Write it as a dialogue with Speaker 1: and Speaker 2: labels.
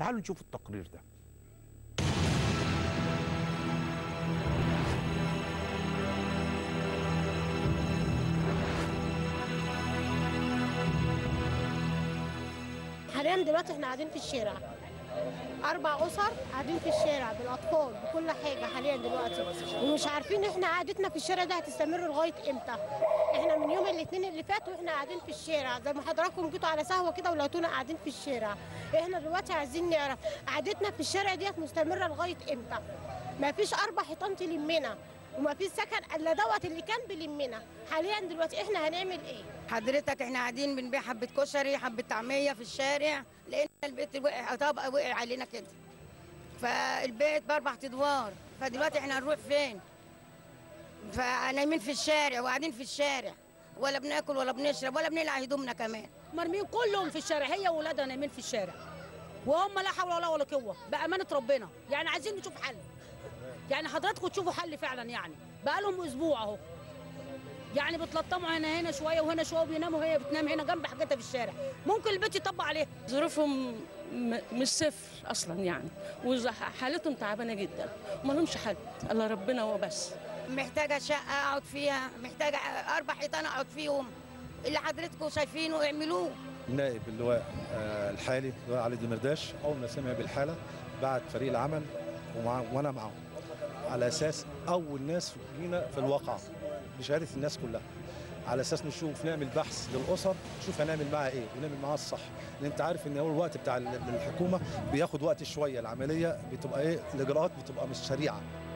Speaker 1: تعالوا نشوف التقرير ده
Speaker 2: حاليا دلوقتي احنا قاعدين في الشارع اربع اسر قاعدين في الشارع بالاطفال بكل حاجه حاليا دلوقتي ومش عارفين احنا قعدتنا في الشارع ده هتستمر لغايه امتى احنا من يوم الاثنين اللي فات واحنا قاعدين في الشارع زي ما حضراتكم جيتوا على سهوه كده ولقيتونا قاعدين في الشارع احنا دلوقتي عايزين نعرف قعدتنا في الشارع ديت مستمره لغايه امتى ما فيش اربع حيطان تلمنا وما فيش سكن الا دوت اللي كان بيلمنا حاليا دلوقتي احنا هنعمل ايه
Speaker 3: حضرتك احنا قاعدين بنبيع حبة كشري حبة طعمية في الشارع لقينا البيت وقع طبقة وقع علينا كده فالبيت بأربع أدوار فدلوقتي احنا هنروح فين؟ فنايمين في الشارع وقاعدين في الشارع ولا بناكل ولا بنشرب ولا بنقلع هدومنا كمان
Speaker 4: مرميين كلهم في الشارع هي واولادها نايمين في الشارع وهم لا حول ولا ولا قوه بامانه ربنا يعني عايزين نشوف حل يعني حضراتكم تشوفوا حل فعلا يعني بقى لهم اسبوع اهو يعني بتلطموا هنا هنا شويه وهنا شويه وبيناموا وهي بتنام هنا جنب حاجتها في الشارع ممكن البيت يطبق عليها
Speaker 5: ظروفهم م- مش صفر اصلا يعني وحالتهم تعبانه جدا وما لهمش حد الا ربنا هو بس
Speaker 3: محتاجة شقة أقعد فيها محتاجة أربع حيطان أقعد فيهم اللي حضرتكم شايفينه اعملوه
Speaker 6: نائب اللواء آه، الحالي اللواء علي دمرداش اول ما سمع بالحاله بعت فريق العمل ومع وانا معاهم على اساس اول ناس جينا في الواقع بشهاده الناس كلها على اساس نشوف نعمل بحث للاسر نشوف هنعمل معاها ايه ونعمل معاها الصح لان انت عارف ان هو الوقت بتاع ال- الحكومه بياخد وقت شويه العمليه بتبقى ايه الاجراءات بتبقى مش سريعه